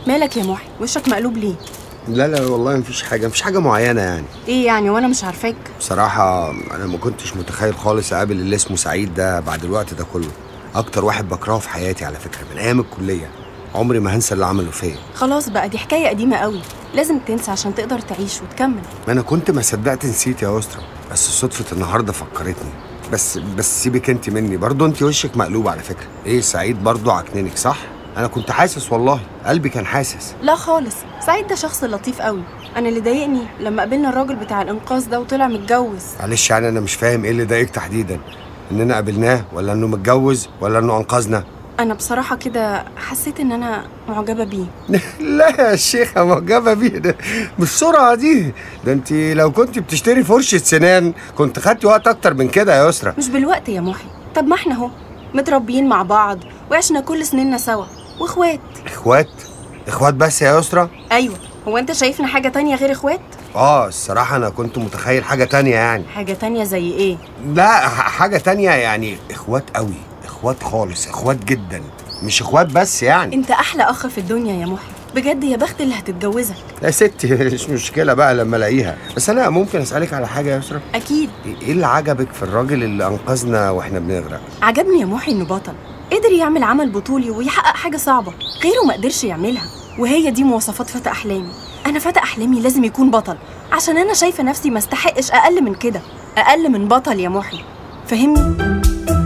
مالك يا محي وشك مقلوب ليه لا لا والله مفيش حاجه مفيش حاجه معينه يعني ايه يعني وانا مش عارفاك بصراحه انا ما كنتش متخيل خالص اقابل اللي اسمه سعيد ده بعد الوقت ده كله اكتر واحد بكرهه في حياتي على فكره من ايام الكليه عمري ما هنسى اللي عمله فيا خلاص بقى دي حكايه قديمه قوي لازم تنسى عشان تقدر تعيش وتكمل ما انا كنت ما صدقت نسيت يا اسره بس صدفه النهارده فكرتني بس بس سيبك انت مني برضه انت وشك مقلوب على فكره ايه سعيد برضه عكننك صح انا كنت حاسس والله قلبي كان حاسس لا خالص سعيد ده شخص لطيف قوي انا اللي ضايقني لما قابلنا الراجل بتاع الانقاذ ده وطلع متجوز معلش يعني انا مش فاهم ايه اللي ضايقك تحديدا اننا قابلناه ولا انه متجوز ولا انه انقذنا انا بصراحه كده حسيت ان انا معجبه بيه لا يا شيخة معجبة بيه ده بالسرعة دي ده انت لو كنت بتشتري فرشة سنان كنت خدتي وقت اكتر من كده يا يسرا مش بالوقت يا محي طب ما احنا اهو متربيين مع بعض وعشنا كل سنيننا سوا واخوات اخوات اخوات بس يا يسرا ايوه هو انت شايفنا حاجه تانية غير اخوات اه الصراحة انا كنت متخيل حاجة تانية يعني حاجه تانية زي ايه لا ح- حاجة تانية يعني اخوات قوي اخوات خالص اخوات جدا مش اخوات بس يعني انت احلى اخ في الدنيا يا محي بجد يا بخت اللي هتتجوزك يا ستي مش مشكلة بقى لما الاقيها بس انا ممكن اسألك على حاجة يا يسرا اكيد ايه اللي عجبك في الراجل اللي انقذنا واحنا بنغرق عجبني يا محي انه بطل قدر يعمل عمل بطولي ويحقق حاجه صعبه غيره ما قدرش يعملها وهي دي مواصفات فتى احلامي انا فتى احلامي لازم يكون بطل عشان انا شايفه نفسي ما استحقش اقل من كده اقل من بطل يا محي فهمني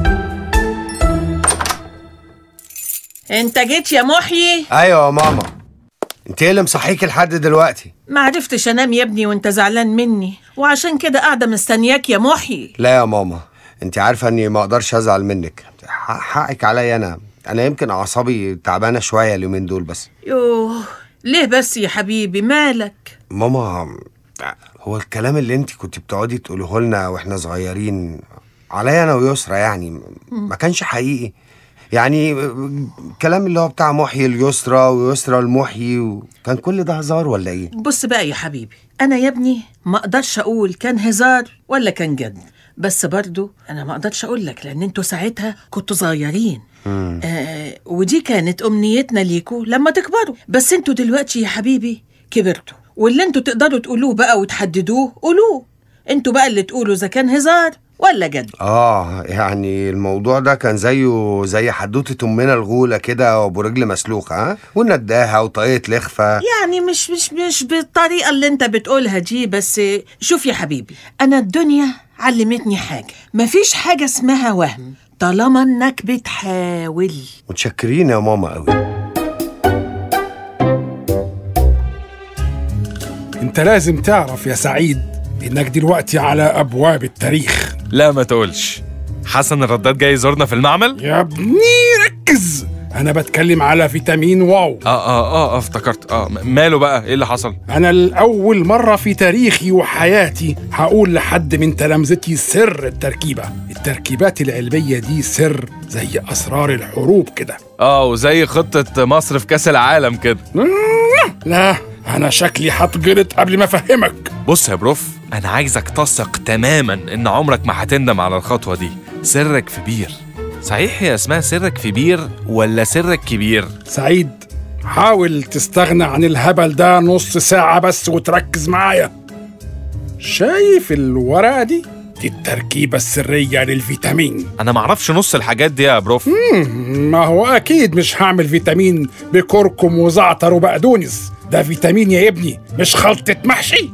انت جيت يا محيي ايوه يا ماما انت ايه اللي مصحيك لحد دلوقتي ما عرفتش انام يا ابني وانت زعلان مني وعشان كده قاعده مستنياك يا محيي لا يا ماما انت عارفه اني ما اقدرش ازعل منك ح- حقك عليا انا انا يمكن اعصابي تعبانه شويه اليومين دول بس يوه ليه بس يا حبيبي مالك ماما هو الكلام اللي انت كنت بتقعدي تقوله لنا واحنا صغيرين عليا انا ويسرا يعني ما كانش حقيقي يعني الكلام اللي هو بتاع محيي اليسرى ويسرى المحيي وكان كل ده هزار ولا ايه بص بقى يا حبيبي انا يا ابني ما اقدرش اقول كان هزار ولا كان جد بس برضو انا ما اقدرش اقول لك لان انتوا ساعتها كنتوا صغيرين آه ودي كانت امنيتنا ليكوا لما تكبروا بس انتوا دلوقتي يا حبيبي كبرتوا واللي انتوا تقدروا تقولوه بقى وتحددوه قولوه انتوا بقى اللي تقولوا اذا كان هزار ولا جد اه يعني الموضوع ده كان زيه زي حدوته امنا الغوله كده وابو رجل مسلوخه ها ونداها وطاقيه لخفه يعني مش مش مش بالطريقة اللي انت بتقولها دي بس شوف يا حبيبي انا الدنيا علمتني حاجة مفيش حاجة اسمها وهم طالما انك بتحاول متشكرين يا ماما قوي انت لازم تعرف يا سعيد انك دلوقتي على ابواب التاريخ لا ما تقولش حسن الرداد جاي يزورنا في المعمل يا ابني ركز انا بتكلم على فيتامين واو اه اه اه, آه افتكرت اه م- ماله بقى ايه اللي حصل انا الاول مره في تاريخي وحياتي هقول لحد من تلامذتي سر التركيبه التركيبات العلميه دي سر زي اسرار الحروب كده اه وزي خطة مصر في كأس العالم كده لا انا شكلي هتجلط قبل ما افهمك بص يا بروف انا عايزك تثق تماما ان عمرك ما هتندم على الخطوة دي سرك في بير صحيح هي اسمها سرك في بير ولا سرك كبير سعيد حاول تستغنى عن الهبل ده نص ساعة بس وتركز معايا شايف الورقة دي؟ دي التركيبة السرية للفيتامين انا معرفش نص الحاجات دي يا بروف ما هو أكيد مش هعمل فيتامين بكركم وزعتر وبقدونس ده فيتامين يا ابني مش خلطة محشي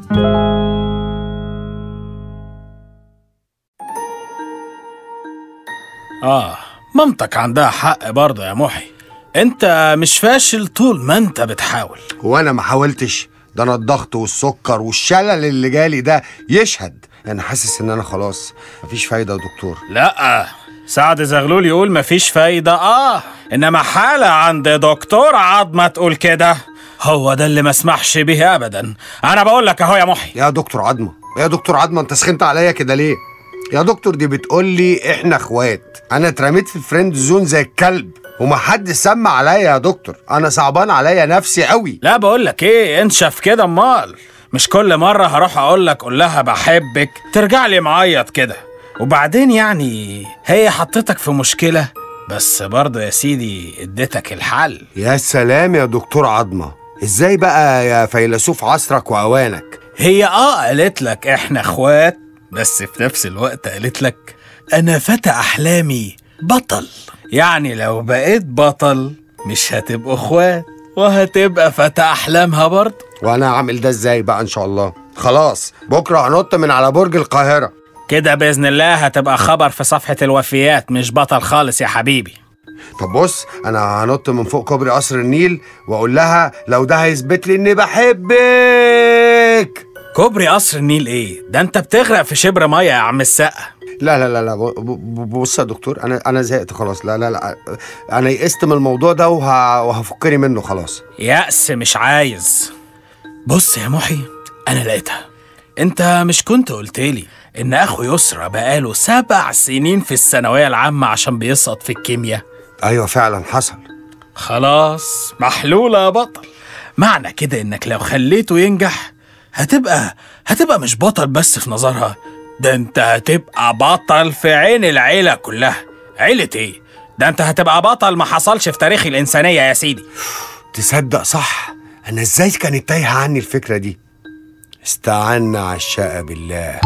آه مامتك عندها حق برضه يا محي انت مش فاشل طول ما انت بتحاول وانا ما حاولتش ده انا الضغط والسكر والشلل اللي جالي ده يشهد انا حاسس ان انا خلاص مفيش فايده يا دكتور لا سعد زغلول يقول مفيش فايدة اه انما حالة عند دكتور عظمة تقول كده هو ده اللي ما اسمحش به ابدا انا بقول لك اهو يا محي يا دكتور عظمه يا دكتور عظمه انت سخنت عليا كده ليه يا دكتور دي بتقول لي احنا اخوات انا اترميت في الفريند زون زي الكلب ومحدش سمع عليا يا دكتور انا صعبان عليا نفسي قوي لا بقول لك ايه انشف كده امال مش كل مرة هروح اقول لك قول لها بحبك ترجع لي معيط كده وبعدين يعني هي حطتك في مشكلة بس برضه يا سيدي اديتك الحل يا سلام يا دكتور عظمة ازاي بقى يا فيلسوف عصرك وأوانك هي اه قالت لك احنا اخوات بس في نفس الوقت قالت لك انا فتى احلامي بطل يعني لو بقيت بطل مش هتبقوا اخوات وهتبقى فتى احلامها برضه وانا هعمل ده ازاي بقى ان شاء الله خلاص بكره هنط من على برج القاهره كده باذن الله هتبقى خبر في صفحه الوفيات مش بطل خالص يا حبيبي طب بص انا هنط من فوق كوبري قصر النيل واقول لها لو ده هيثبت لي اني بحبك كوبري قصر النيل ايه ده انت بتغرق في شبر ميه يا عم السقا لا لا لا لا ب- ب- بص يا دكتور انا انا زهقت خلاص لا لا لا انا يئست من الموضوع ده وه... وهفكني منه خلاص يأس مش عايز بص يا محي انا لقيتها انت مش كنت قلتلي ان اخو يسرى بقاله سبع سنين في الثانويه العامه عشان بيسقط في الكيمياء ايوه فعلا حصل خلاص محلولة يا بطل معنى كده انك لو خليته ينجح هتبقى هتبقى مش بطل بس في نظرها ده انت هتبقى بطل في عين العيلة كلها عيلة ايه؟ ده انت هتبقى بطل ما حصلش في تاريخ الإنسانية يا سيدي تصدق صح انا ازاي كانت تايهه عني الفكره دي استعنا عشاء بالله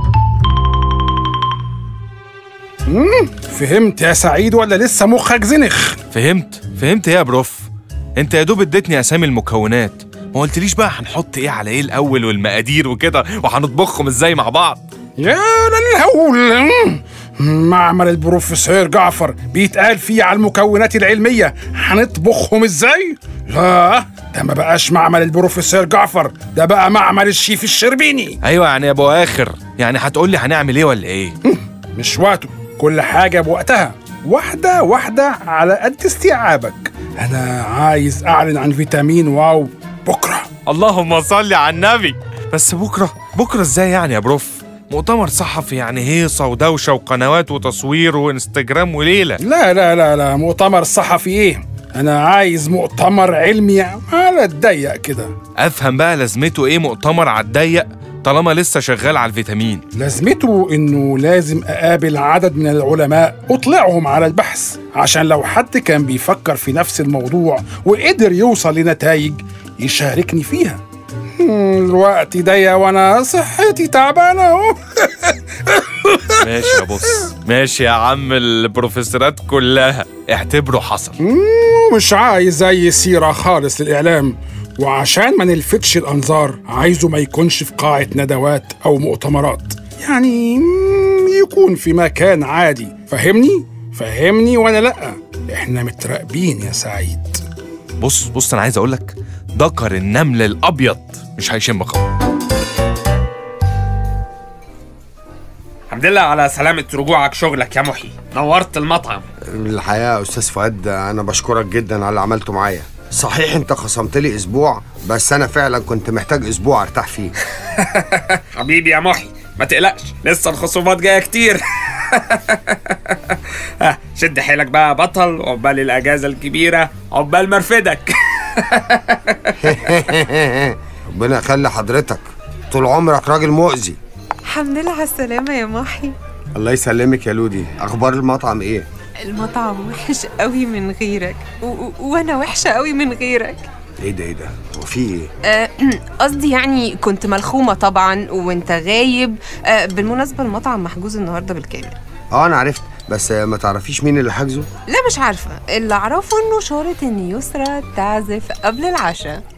فهمت يا سعيد ولا لسه مخك زنخ فهمت فهمت ايه يا بروف انت يا دوب اديتني اسامي المكونات ما قلتليش بقى هنحط ايه على ايه الاول والمقادير وكده وهنطبخهم ازاي مع بعض يا للهول معمل البروفيسور جعفر بيتقال فيه على المكونات العلمية هنطبخهم ازاي؟ لا ده ما بقاش معمل البروفيسور جعفر ده بقى معمل الشيف الشربيني ايوه يعني يا ابو اخر يعني هتقولي هنعمل ايه ولا ايه مش وقته كل حاجة بوقتها واحدة واحدة على قد استيعابك أنا عايز أعلن عن فيتامين واو بكرة اللهم صل على النبي بس بكره بكره ازاي يعني يا بروف مؤتمر صحفي يعني هيصه ودوشه وقنوات وتصوير وانستجرام وليله لا لا لا لا مؤتمر صحفي إيه أنا عايز مؤتمر علمي على الضيق كده افهم بقى لازمته ايه مؤتمر على الضيق طالما لسه شغال على الفيتامين لازمته انه لازم اقابل عدد من العلماء اطلعهم على البحث عشان لو حد كان بيفكر في نفس الموضوع وقدر يوصل لنتائج يشاركني فيها مم، الوقت ضيق وانا صحتي تعبانه اهو ماشي يا بص ماشي يا عم البروفيسورات كلها اعتبره حصل مش عايز اي سيره خالص للاعلام وعشان ما نلفتش الانظار عايزه ما يكونش في قاعه ندوات او مؤتمرات يعني مم، يكون في مكان عادي فهمني فهمني ولا لا احنا متراقبين يا سعيد بص بص انا عايز اقولك ذكر النمل الابيض مش هيشم خبر الحمد لله على سلامة رجوعك شغلك يا محي نورت المطعم الحقيقه يا استاذ فؤاد انا بشكرك جدا على اللي عملته معايا صحيح انت خصمت لي اسبوع بس انا فعلا كنت محتاج اسبوع ارتاح فيه حبيبي يا محي ما تقلقش لسه الخصومات جاية كتير ها، شد حيلك بقى يا بطل عقبال الأجازة الكبيرة عقبال مرفدك ربنا يخلي حضرتك طول عمرك راجل مؤذي الحمد لله على السلامة يا محي الله يسلمك يا لودي اخبار المطعم ايه المطعم وحش قوي من غيرك و- و- وانا وحشة قوي من غيرك ايه ده ايه ده هو في ايه آه، قصدي يعني كنت ملخومة طبعا وانت غايب آه، بالمناسبة المطعم محجوز النهاردة بالكامل اه انا عرفت بس ما تعرفيش مين اللي حاجزه لا مش عارفة اللي اعرفه انه شارط ان يسرى تعزف قبل العشاء